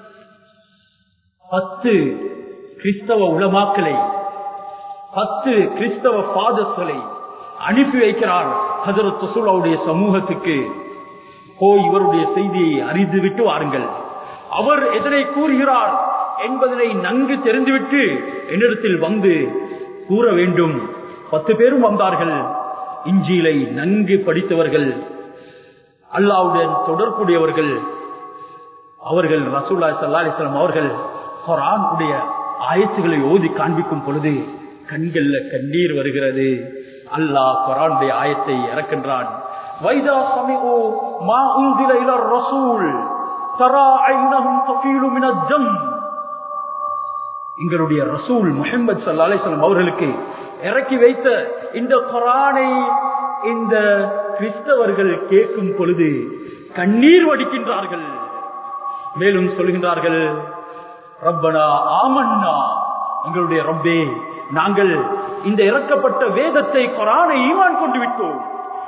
பத்து கிறிஸ்தவ உலமாக்களை பத்து கிறிஸ்தவ பாதர்களை அனுப்பி வைக்கிறார் ஹசரத் ரசூலாவுடைய சமூகத்துக்கு போய் இவருடைய செய்தியை அறிந்து விட்டு வாருங்கள் அவர் எதனை கூறுகிறார் என்பதனை நன்கு தெரிந்துவிட்டு என்னிடத்தில் வந்து கூற வேண்டும் பத்து பேரும் வந்தார்கள் இஞ்சியிலை நன்கு படித்தவர்கள் அல்லாவுடன் தொடர்புடையவர்கள் அவர்கள் ரசூல்லா சல்லா அலிஸ்லாம் அவர்கள் குரான் உடைய ஆயத்துகளை ஓதி காண்பிக்கும் பொழுது கண்கள்ல கண்ணீர் வருகிறது அல்லாஹ் குரானுடைய ஆயத்தை இறக்கின்றான் வைதா சமிஓ மா உந்தில இலர் ரசூல் தரா ஐனஹும் தஃபீலு மினல் ஜம் எங்களுடைய ரசூல் முஹம்மது ஸல்லல்லாஹு அலைஹி வஸல்லம் அவர்களுக்கு இறக்கி வைத்த இந்த குரானை இந்த கிறிஸ்தவர்கள் கேட்கும் பொழுது கண்ணீர் வடிக்கின்றார்கள் மேலும் சொல்கின்றார்கள் ரப்பனா ஆமன்னா எங்களுடைய ரப்பே நாங்கள் இந்த இறக்கப்பட்ட வேதத்தை குரானை ஈமான் கொண்டு விட்டோம்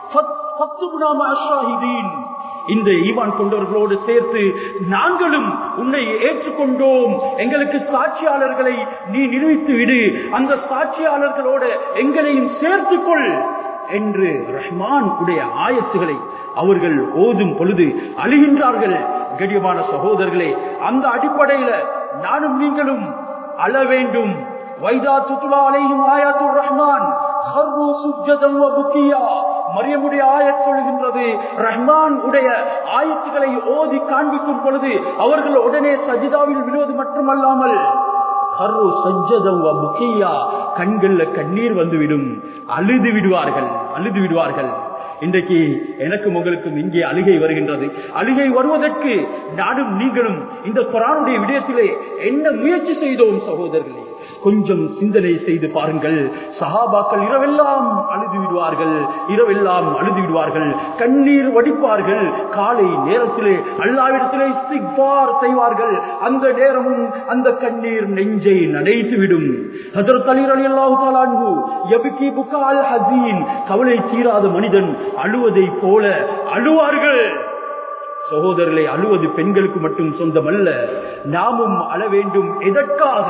இந்த ஈவான் கொண்டவர்களோடு சேர்த்து நாங்களும் உன்னை ஏற்றுக்கொண்டோம் எங்களுக்கு சாட்சியாளர்களை நீ நிரூபித்து விடு அந்த சாட்சியாளர்களோடு எங்களையும் சேர்த்துக்கொள் என்று ரஹ்மான் உடைய ஆயத்துகளை அவர்கள் ஓதும் பொழுது அழுகின்றார்கள் கடியமான சகோதரர்களே அந்த அடிப்படையில நானும் நீங்களும் அழ வேண்டும் வைதா துத்துலா அலையும் ஆயாத்துர் ரஹ்மான் மரியமுடைய ஆயத் சொல்கின்றது ரஹ்மான் உடைய ஆயத்துக்களை ஓதி காண்பிக்கும் பொழுது அவர்கள் உடனே சஜிதாவில் விழுவது மட்டுமல்லாமல் கண்கள்ல கண்ணீர் வந்துவிடும் அழுது விடுவார்கள் அழுது விடுவார்கள் இன்றைக்கு எனக்கும் உங்களுக்கும் இங்கே அழுகை வருகின்றது அழுகை வருவதற்கு நானும் நீங்களும் இந்த குரானுடைய விடயத்திலே என்ன முயற்சி செய்தோம் சகோதரர்களே கொஞ்சம் சிந்தனை செய்து பாருங்கள் சஹாபாக்கள் இரவெல்லாம் அழுது விடுவார்கள் இரவெல்லாம் அழுது விடுவார்கள் கண்ணீர் வடிப்பார்கள் காலை நேரத்திலே அல்லாவிடத்திலே இஸ்திக்பார் செய்வார்கள் அந்த நேரமும் அந்த கண்ணீர் நெஞ்சை நடைத்து விடும் ஹஜரத் அலி ரலியல்லாஹு தஆலா அன்ஹு யப்கி புகால் ஹஸீன் கவலை தீராத மனிதன் அழுவதை போல அழுவார்கள் சகோதரர்களை அழுவது பெண்களுக்கு மட்டும் சொந்தமல்ல நாமும் அழ வேண்டும் எதற்காக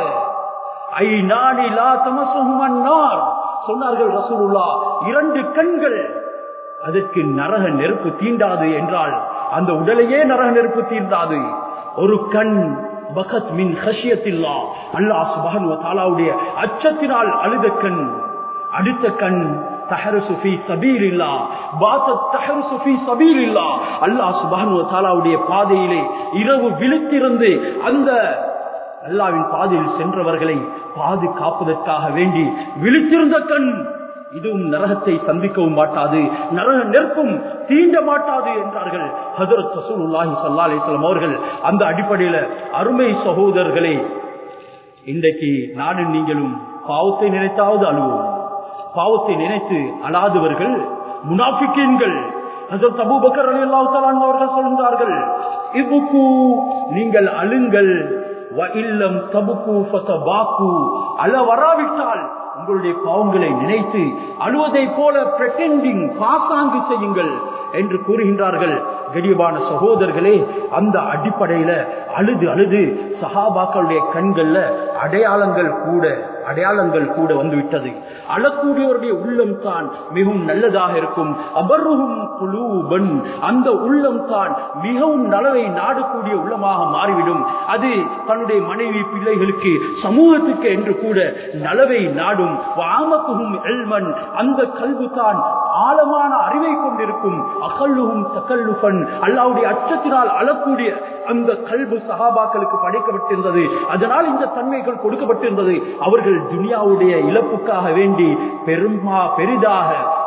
சொன்னார்கள் ரசூலுல்லா இரண்டு கண்கள் அதற்கு நரக நெருப்பு தீண்டாது என்றால் அந்த உடலையே நரக நெருப்பு தீண்டாது ஒரு கண் பகத் மின் ஹஷியத்தில்லா அல்லாஹ் சுபானு தாலாவுடைய அச்சத்தினால் அழுத கண் அடுத்த கண் தஹரசு ஃபீ சபீலில்லா பாத்தத் தஹரசு ஃபீ சபீலில்லா அல்லாஹ் சுப்ஹானஹு வ தஆலாவுடைய பாதையிலே இரவு விழித்திருந்து அந்த அல்லாவின் பாதையில் சென்றவர்களை பாதுகாப்பதற்காக வேண்டி விழித்திருந்த கண் இதுவும் நரகத்தை சந்திக்கவும் மாட்டாது நரக நெருப்பும் தீண்ட மாட்டாது என்றார்கள் ஹசரத் ரசூலுல்லாஹி ஸல்லல்லாஹு அலைஹி வஸல்லம் அவர்கள் அந்த அடிப்படையில அருமை சகோதரர்களே இன்றைக்கு நானும் நீங்களும் பாவத்தை நினைத்தாவது அழுவோம் பாவத்தை நினைத்து அழாதவர்கள் முனாஃபிக்கீன்கள் ஹசரத் அபூபக்கர் ரலியல்லாஹு தஆலா அவர்கள் சொல்கிறார்கள் இபுக்கு நீங்கள் அழுங்கள் வ இல்லம் தபுக்கு ஃபதபாக்கு அழ வராவிட்டால் உங்களுடைய பாவங்களை நினைத்து அழுவதை போல பிரட்டெண்டிங் பாசாங்கு செய்யுங்கள் என்று கூறுகின்றார்கள் கடியமான சகோதரர்களே அந்த அடிப்படையில அழுது அழுது சஹாபாக்களுடைய கண்கள்ல அடையாளங்கள் கூட அடையாளங்கள் கூட வந்துவிட்டது அழக்கூடியவருடைய உள்ளம் தான் மிகவும் நல்லதாக இருக்கும் அபர்வும் குலூபன் அந்த உள்ளம் தான் மிகவும் நலவை நாடக்கூடிய உள்ளமாக மாறிவிடும் அது தன்னுடைய மனைவி பிள்ளைகளுக்கு சமூகத்துக்கு என்று கூட நலவை நாடும் வாமத்துகும் எல்மன் அந்த கல்வி தான் ஆழமான அறிவை கொண்டிருக்கும் அகல்லுகும் தக்கல்லுபன் அல்லாவுடைய அச்சத்தினால் அழக்கூடிய அந்த கல்பு சகாபாக்களுக்கு படைக்கப்பட்டிருந்தது அதனால் இந்த தன்மைகள் கொடுக்கப்பட்டிருந்தது அவர்கள் துனியாவுடைய இழப்புக்காக வேண்டி பெருமா பெரிதாக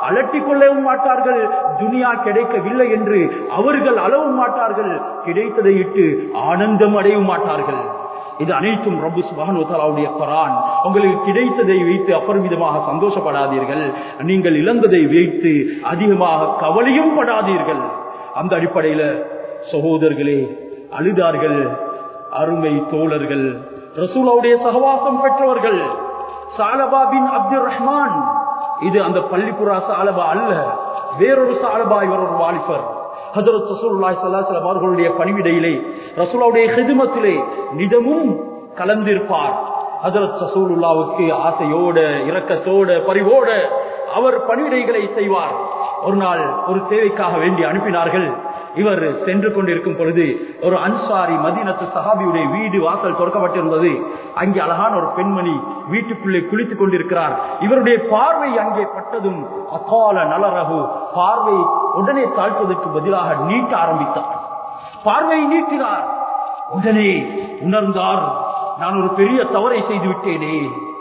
அலட்டிக் கொள்ளவும் மாட்டார்கள் துனியா கிடைக்கவில்லை என்று அவர்கள் அளவும் மாட்டார்கள் கிடைத்ததை இட்டு ஆனந்தம் அடையவும் மாட்டார்கள் இது அனைத்தும் ரபு சுபானுடைய குரான் உங்களுக்கு கிடைத்ததை வைத்து அபரிமிதமாக சந்தோஷப்படாதீர்கள் நீங்கள் இழந்ததை வைத்து அதிகமாக கவலையும் படாதீர்கள் அந்த அடிப்படையில சகோதரர்களே அழுதார்கள் அருமை தோழர்கள் ரசூலாவுடைய சகவாசம் பெற்றவர்கள் சாலபா பின் அப்துல் ரஹ்மான் இது அந்த பள்ளிப்புறா சாலபா அல்ல வேறொரு சாலபா இவர் ஒரு வாலிபர் ஹசரத் ரசூலுல்லாஹி ஸல்லல்லாஹு அலைஹி அவர்களுடைய பணிவிடையிலே ரசூலுடைய ஹிதமத்திலே நிதமும் கலந்திருப்பார் ஹசரத் ரசூலுல்லாவுக்கு ஆசையோட இரக்கத்தோட பரிவோட அவர் பணிவிடைகளை செய்வார் ஒரு நாள் ஒரு தேவைக்காக வேண்டி அனுப்பினார்கள் இவர் சென்று கொண்டிருக்கும் பொழுது ஒரு அன்சாரி மதீனத்து சஹாபியுடைய வீடு வாசல் திறக்கப்பட்டிருந்தது அங்கே அழகான ஒரு பெண்மணி வீட்டுக்குள்ளே குளித்துக் கொண்டிருக்கிறார் இவருடைய பார்வை அங்கே பட்டதும் அகால நலரகு பார்வை உடனே தாழ்த்துவதற்கு பதிலாக நீட்ட ஆரம்பித்தார் பார்வையை நீட்டினார் உடனே உணர்ந்தார் நான் ஒரு பெரிய தவறை செய்து விட்டேனே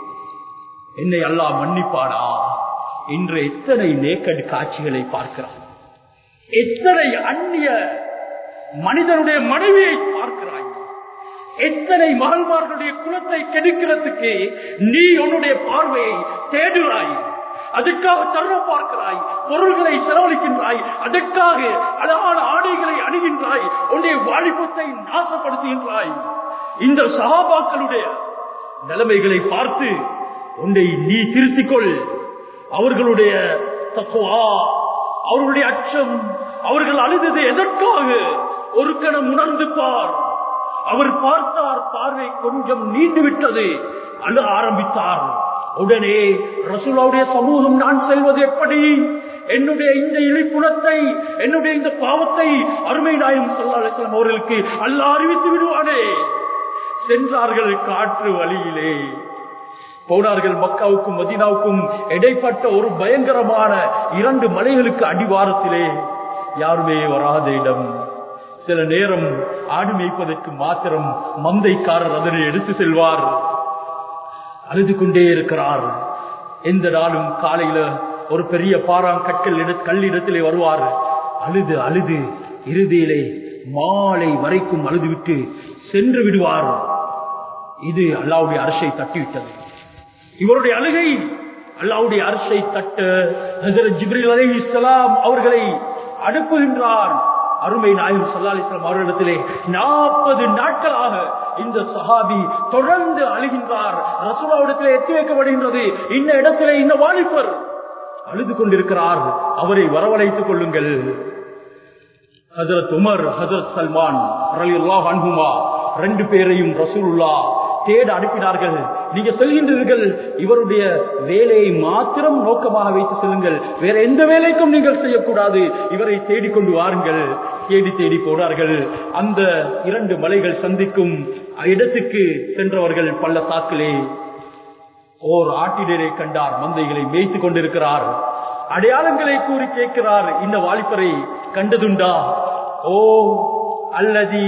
என்னை அல்லாஹ் மன்னிப்பானா இன்று எத்தனை நேக்கட் காட்சிகளை பார்க்கிறார் எத்தனை அந்நிய மனிதனுடைய மனைவியை பார்க்கிறாய் எத்தனை மகள்மார்களுடைய குலத்தை கெடுக்கிறதுக்கு நீ உன்னுடைய பார்வையை தேடுகிறாய் அதுக்காக தருண பார்க்கிறாய் பொருள்களை செலவழிக்கின்றாய் அதற்காக அழகான ஆடைகளை அணுகின்றாய் உன்னுடைய வாலிபத்தை நாசப்படுத்துகின்றாய் இந்த சகாபாக்களுடைய நிலைமைகளை பார்த்து உன்னை நீ திருத்திக் கொள் அவர்களுடைய தக்குவா அவர்களுடைய அச்சம் அவர்கள் அழுதது எதற்காக ஒரு கணம் உணர்ந்து பார் அவர் பார்த்தார் பார்வை கொஞ்சம் நீண்டு விட்டது அழ ஆரம்பித்தார் உடனே ரசூலாவுடைய சமூகம் நான் செல்வது எப்படி என்னுடைய இந்த இழிப்புணத்தை என்னுடைய இந்த பாவத்தை அருமை நாயம் சொல்லாசலம் அவர்களுக்கு அல்ல அறிவித்து விடுவானே சென்றார்கள் காற்று வழியிலே போனார்கள் மக்காவுக்கும் மதினாவுக்கும் இடைப்பட்ட ஒரு பயங்கரமான இரண்டு மலைகளுக்கு அடிவாரத்திலே யாருமே வராத இடம் சில நேரம் ஆடு மேய்ப்பதற்கு மாத்திரம் மந்தைக்காரர் அதனை எடுத்து செல்வார் அழுது கொண்டே இருக்கிறார் எந்த நாளும் காலையில ஒரு பெரிய பாறாங்கற்கள் கல்லிடத்திலே வருவார் அழுது அழுது இறுதியிலே மாலை வரைக்கும் அழுதுவிட்டு சென்று விடுவார் இது அல்லாவுடைய அரசை தட்டிவிட்டது இவருடைய அழுகை அல்லாவுடைய அரசை தட்ட ஜிப்ரில் அலி இஸ்லாம் அவர்களை அனுப்புகின்றார் அருமை நாயகம் சல்லாலிஸ்லாம் அவர்களிடத்திலே நாற்பது நாட்களாக இந்த சஹாபி தொடர்ந்து அழுகின்றார் ரசூலாவிடத்திலே எத்தி வைக்கப்படுகின்றது இந்த இடத்திலே இந்த வாலிபர் அழுது கொண்டிருக்கிறார் அவரை வரவழைத்துக் கொள்ளுங்கள் ஹசரத் உமர் ஹசரத் சல்மான் அன்ஹுமா ரெண்டு பேரையும் ரசூலுல்லா தேட அனுப்பினார்கள் நீங்க செல்கின்றீர்கள் இவருடைய வேலையை மாத்திரம் நோக்கமாக வைத்து செல்லுங்கள் வேற எந்த வேலைக்கும் நீங்கள் செய்யக்கூடாது இவரை தேடிக்கொண்டு வாருங்கள் தேடி தேடி போனார்கள் அந்த இரண்டு மலைகள் சந்திக்கும் இடத்துக்கு சென்றவர்கள் பள்ளத்தாக்கிலே ஓர் ஆட்டிடரை கண்டார் மந்தைகளை மேய்த்துக் கொண்டிருக்கிறார் அடையாளங்களை கூறி கேட்கிறார் இந்த வாலிபரை கண்டதுண்டா ஓ அல்லதி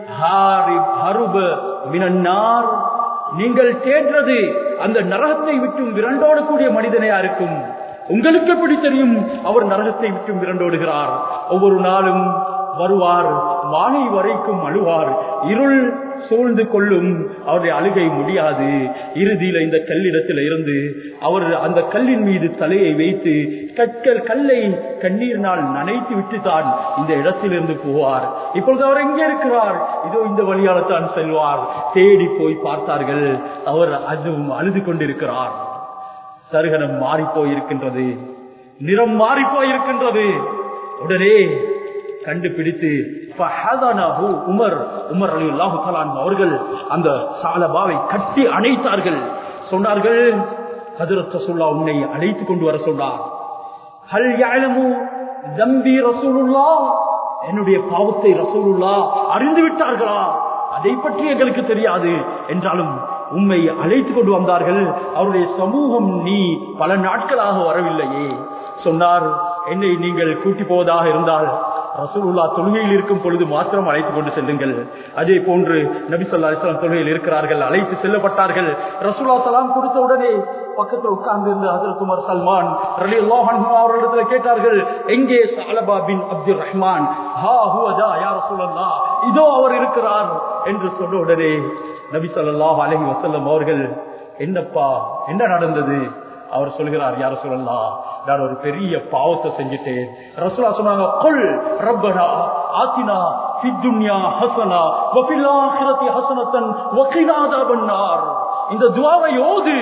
மினன்னார் நீங்கள் தேடுறது அந்த நரகத்தை விட்டும் விரண்டோடக்கூடிய மனிதனையா இருக்கும் உங்களுக்கு எப்படி தெரியும் அவர் நரகத்தை விட்டும் விரண்டோடுகிறார் ஒவ்வொரு நாளும் வருவார் வானை வரைக்கும் அழுவார் இருள் சூழ்ந்து கொள்ளும் அவருடைய அழுகை முடியாது இறுதியில இந்த கல்லிடத்தில் இருந்து அவர் அந்த கல்லின் மீது தலையை வைத்து கற்கள் கல்லை கண்ணீரினால் நனைத்து விட்டு தான் இந்த இடத்திலிருந்து போவார் இப்பொழுது அவர் எங்கே இருக்கிறார் இதோ இந்த வழியால தான் செல்வார் தேடி போய் பார்த்தார்கள் அவர் அதுவும் அழுது கொண்டிருக்கிறார் சருகனம் மாறி போயிருக்கின்றது நிறம் மாறி போயிருக்கின்றது உடனே கண்டுபிடித்து உமர் உமர் அலி அல்லாஹு அவர்கள் அந்த சாலபாவை கட்டி அணைத்தார்கள் சொன்னார்கள் ஹதரத் ரசூல்லா உன்னை அழைத்துக் கொண்டு வர சொன்னார் ஹல் யாழமு தம்பி ரசூலுல்லா என்னுடைய பாவத்தை ரசூலுல்லா அறிந்து விட்டார்களா அதை பற்றி எங்களுக்கு தெரியாது என்றாலும் உண்மை அழைத்துக் கொண்டு வந்தார்கள் அவருடைய சமூகம் நீ பல நாட்களாக வரவில்லையே சொன்னார் என்னை நீங்கள் கூட்டி போவதாக இருந்தால் ரசூலுல்லா தொழுகையில் இருக்கும் பொழுது மாத்திரம் அழைத்துக் கொண்டு செல்லுங்கள் அதே போன்று நபி சொல்லா அலிஸ்லாம் தொழுகையில் இருக்கிறார்கள் அழைத்து செல்லப்பட்டார்கள் ரசூலா சலாம் கொடுத்த உடனே பக்கத்தில் உட்கார்ந்து இருந்த ஹசரத் உமர் சல்மான் ரலி அவர்களிடத்தில் கேட்டார்கள் எங்கே சாலபா பின் அப்துல் ரஹ்மான் ஹா ஹுவதா யா ரசூலல்லா இதோ அவர் இருக்கிறார் என்று சொன்ன உடனே நபி ஸல்லல்லாஹு அலைஹி வஸல்லம் அவர்கள் என்னப்பா என்ன நடந்தது அவர் சொல்கிறார் யார சொல்லலாம் நான் ஒரு பெரிய பாவத்தை செஞ்சுட்டேன் ரசூலா சொன்னாங்க கொல் ரப்பனா ஆத்தினா ஃபித்துன்யா ஹசனா வஃபில் ஆখিরাতি ஹசனத்தன் வகினா அதாபன்னார் இந்த துஆவை ஓது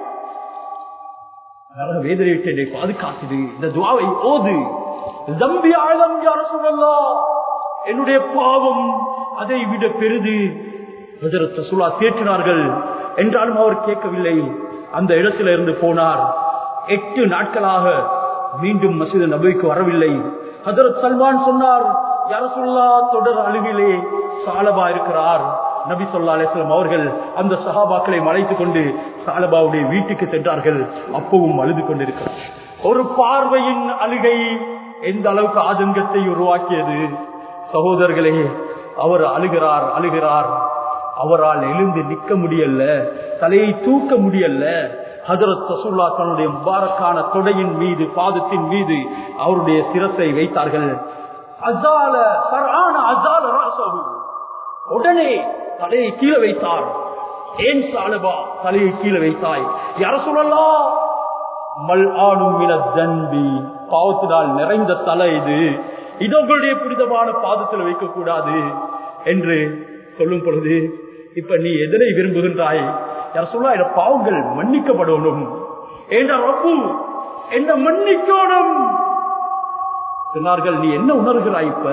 நரக வேதனை விட்டு என்னை பாதுகாக்குது இந்த துஆவை ஓது தம்பி ஆழம் யார சொல்லலாம் என்னுடைய பாவம் அதை விட பெரிது ஹஜரத் ரசூலா தேற்றினார்கள் என்றாலும் அவர் கேட்கவில்லை அந்த இடத்துல இருந்து போனார் எட்டு நாட்களாக மீண்டும் மசீது நபிக்கு வரவில்லை ஹதரத் சல்மான் சொன்னார் யாரசுல்லா தொடர் அழுவிலே சாலபா இருக்கிறார் நபி சொல்லா அலிஸ்லாம் அவர்கள் அந்த சஹாபாக்களை அழைத்துக் கொண்டு சாலபாவுடைய வீட்டுக்கு சென்றார்கள் அப்பவும் அழுது கொண்டிருக்கிறார் ஒரு பார்வையின் அழுகை எந்த அளவுக்கு ஆதங்கத்தை உருவாக்கியது சகோதரர்களே அவர் அழுகிறார் அழுகிறார் அவரால் எழுந்து நிற்க முடியல தலையை தூக்க முடியல ஹதரத் ரசூல்லா தன்னுடைய முபாரக்கான தொடையின் மீது பாதத்தின் மீது அவருடைய சிரத்தை வைத்தார்கள் அசால சரான அசால ராசகு உடனே தலையை கீழே வைத்தார் ஏன் சாலபா தலையை கீழே வைத்தாய் யார சொல்லலாம் மல் ஆணும் தன்பி பாவத்தினால் நிறைந்த தலை இது இது உங்களுடைய புனிதமான பாதத்தில் வைக்கக்கூடாது என்று சொல்லும் பொழுது இப்ப நீ எதனை விரும்புகின்றாய் யார் சொல்ல இந்த பாவங்கள் மன்னிக்கப்படணும் என்ற ரப்பு என்ன மன்னிக்கணும் சொன்னார்கள் நீ என்ன உணர்கிறாய் இப்ப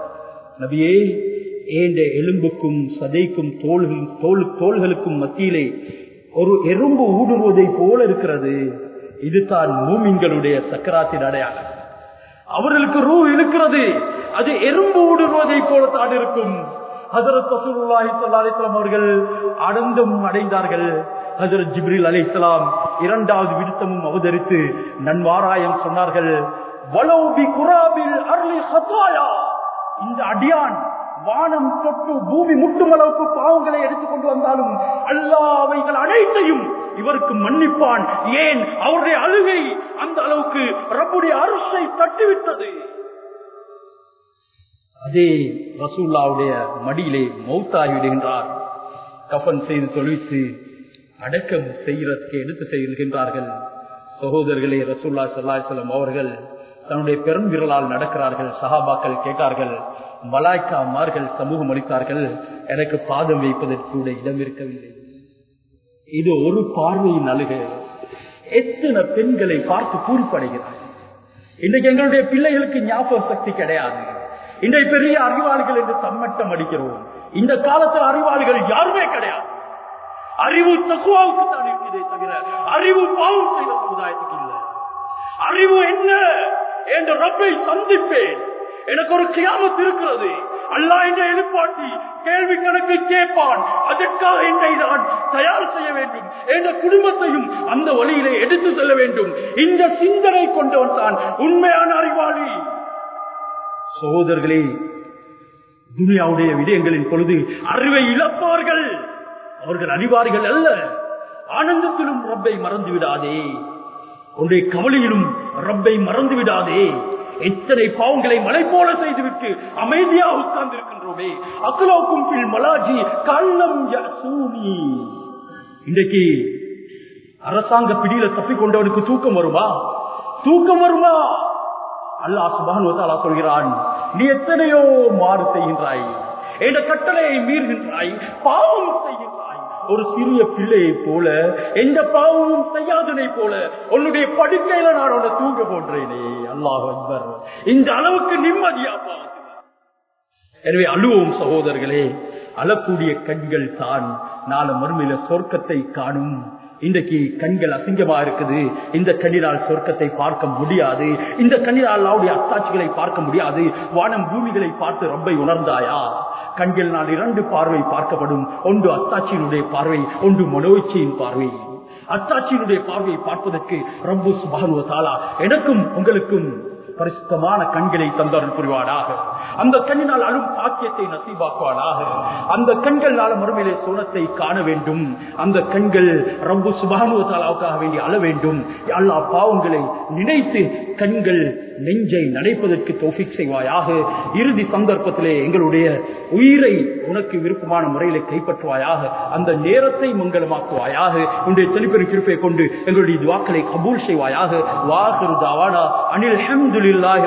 நபியே ஏண்ட எலும்புக்கும் சதைக்கும் தோள்கள் தோல் தோள்களுக்கும் மத்தியிலே ஒரு எறும்பு ஊடுருவதை போல இருக்கிறது இதுதான் மூமின்களுடைய சக்கராத்தின் அடையாளம் அவர்களுக்கு ரூ இருக்கிறது அது எறும்பு ஊடுருவதை போலத்தான் இருக்கும் ஹசரத் ரசூலுல்லாஹி ஸல்லல்லாஹு அலைஹி வஸல்லம் அவர்கள் அடங்கும் அடைந்தார்கள் ஹசரத் ஜிப்ரீல் அலைஹிஸ்ஸலாம் இரண்டாவது விடுத்தமும் அவதரித்து நன்மாராயம் சொன்னார்கள் வலௌ பி குராபில் அர்லி ஹதாயா இந்த அடியான் வானம் தொட்டு பூமி முட்டும் அளவுக்கு பாவங்களை எடுத்துக்கொண்டு வந்தாலும் அல்லாஹ் அவைகள் அனைத்தையும் இவருக்கு மன்னிப்பான் ஏன் அவருடைய அழுகை அந்த அளவுக்கு ரப்புடைய அரசை தட்டிவிட்டது அதே ரசூல்லாவுடைய மடியிலே மௌத்தாகி விடுகின்றார் கஃன் செய்து தொழுவித்து அடக்கம் செய்யறதுக்கு எடுத்து செல்கின்றார்கள் சகோதரர்களே ரசூல்லா சல்லாஹலம் அவர்கள் தன்னுடைய பெரும் விரலால் நடக்கிறார்கள் சஹாபாக்கள் கேட்டார்கள் மலாய்க்காமார்கள் சமூகம் அளித்தார்கள் எனக்கு பாதம் வைப்பதற்கு கூட இடம் இருக்கவில்லை இது ஒரு பார்வையின் அழுகை எத்தனை பெண்களை பார்த்து பூரிப்படைகிறார்கள் இன்றைக்கு எங்களுடைய பிள்ளைகளுக்கு ஞாபக சக்தி கிடையாது இன்றைய பெரிய அறிவாளிகள் என்று தம்மட்டம் அடிக்கிறோம் இந்த காலத்தில் அறிவாளிகள் யாருமே கிடையாது அறிவு தக்குவாவுக்கு தான் இருக்கிறதே தவிர அறிவு பாவம் செய்த சமுதாயத்துக்கு இல்லை அறிவு என்ன என்ற ரப்பை சந்திப்பேன் எனக்கு ஒரு கியாமத்து இருக்கிறது அல்லா என்ற எழுப்பாட்டி கேள்வி கணக்கு கேட்பான் அதற்காக என்னை நான் தயார் செய்ய வேண்டும் என்ற குடும்பத்தையும் அந்த வழியிலே எடுத்து செல்ல வேண்டும் இந்த சிந்தனை கொண்டவன் தான் உண்மையான அறிவாளி சகோதரர்களே துனியாவுடைய விடயங்களின் பொழுது அறிவை இழப்பார்கள் அவர்கள் அறிவார்கள் அல்ல ஆனந்தத்திலும் ரப்பை மறந்து விடாதே உன்னுடைய கவலையிலும் ரப்பை மறந்து விடாதே எத்தனை பாவங்களை மலை போல செய்துவிட்டு அமைதியாக உட்கார்ந்து இருக்கின்றோமே அக்கலோக்கும் பில் மலாஜி கள்ளம் சூனி இன்றைக்கு அரசாங்க பிடியில தப்பிக் கொண்டவனுக்கு தூக்கம் வருமா தூக்கம் வருமா அல்லாஹ் சுபானுவத்தாலா சொல்கிறான் நீ எத்தனையோ மாறு செய்கின்றாய் என்ற கட்டளையை மீறுகின்றாய் பாவம் செய்கின்றாய் ஒரு சிறிய பிள்ளையை போல எந்த பாவமும் செய்யாதனை போல உன்னுடைய படுக்கையில நான் உன்னை தூங்க போன்றேனே அல்லாஹ் அக்பர் இந்த அளவுக்கு நிம்மதியா எனவே அழுவோம் சகோதரர்களே அழக்கூடிய கண்கள் தான் நாலு மறுமையில சொர்க்கத்தை காணும் இன்றைக்கு கண்கள் அசிங்கமா இருக்குது இந்த கண்ணினால் சொர்க்கத்தை பார்க்க முடியாது இந்த கண்ணினால் அவருடைய அத்தாட்சிகளை பார்க்க முடியாது வானம் பூமிகளை பார்த்து ரப்பை உணர்ந்தாயா கண்கள் நாள் இரண்டு பார்வை பார்க்கப்படும் ஒன்று அத்தாட்சியினுடைய பார்வை ஒன்று மனோச்சியின் பார்வை அத்தாட்சியினுடைய பார்வையை பார்ப்பதற்கு ரப்பு சுபானுவ தாலா எனக்கும் உங்களுக்கும் பரிசுத்தமான கண்களை தந்தருள் புரிவானாக அந்த கண்ணினால் அழும் பாக்கியத்தை நசீபாக்குவானாக அந்த கண்களால் மறுமையிலே சோனத்தை காண வேண்டும் அந்த கண்கள் ரப்பு சுபானுவத்தாலாவுக்காக வேண்டி அழ வேண்டும் எல்லா பாவங்களை நினைத்து கண்கள் நெஞ்சை நடைப்பதற்கு தோஃபிக் செய்வாயாக இறுதி சந்தர்ப்பத்திலே எங்களுடைய உயிரை உனக்கு விருப்பமான முறையிலே கைப்பற்றுவாயாக அந்த நேரத்தை மங்களமாக்குவாயாக உன்னுடைய தெளிப்பெரும் கிருப்பை கொண்டு எங்களுடைய துவாக்களை கபூல் செய்வாயாக வாஹிரு தாவானா அனில் அஹமதுல்லாஹி